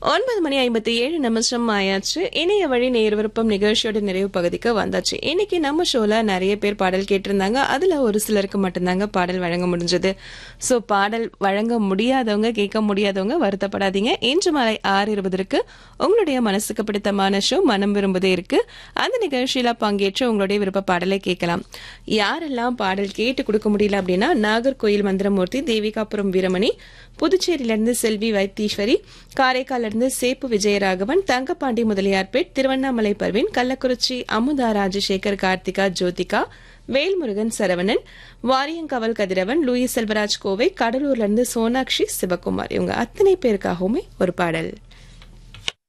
ஒன்பது மணி ஐம்பத்தி ஏழு நிமிஷம் ஆயாச்சு இணைய வழி நேர் விருப்பம் நிகழ்ச்சியோட நிறைவு பகுதிக்கு வந்தாச்சு இன்னைக்கு நம்ம ஷோல நிறைய பேர் பாடல் கேட்டிருந்தாங்க அதுல ஒரு சிலருக்கு மட்டும்தாங்க பாடல் வழங்க முடிஞ்சது சோ பாடல் வழங்க முடியாதவங்க கேட்க முடியாதவங்க வருத்தப்படாதீங்க இன்று மாலை ஆறு இருபதற்கு உங்களுடைய மனசுக்கு பிடித்தமான ஷோ மனம் விரும்புதே இருக்கு அந்த நிகழ்ச்சியில பங்கேற்று உங்களுடைய விருப்ப பாடலை கேட்கலாம் யாரெல்லாம் பாடல் கேட்டு கொடுக்க முடியல அப்படின்னா நாகர்கோயில் மந்திரமூர்த்தி தேவிகாபுரம் வீரமணி புதுச்சேரியிலிருந்து செல்வி வைத்தீஸ்வரி காரைக்காலிலிருந்து சேப்பு விஜயராகவன் தங்கப்பாண்டி முதலியார்பேட் திருவண்ணாமலை பர்வீன் கள்ளக்குறிச்சி அமுதா ராஜசேகர் கார்த்திகா ஜோதிகா வேல்முருகன் சரவணன் வாரியங்கவல் கதிரவன் லூயி செல்வராஜ் கோவை கடலூர்ல இருந்து சோனாக்ஷி சிவகுமார் இவங்க அத்தனை பேருக்காகவுமே ஒரு பாடல்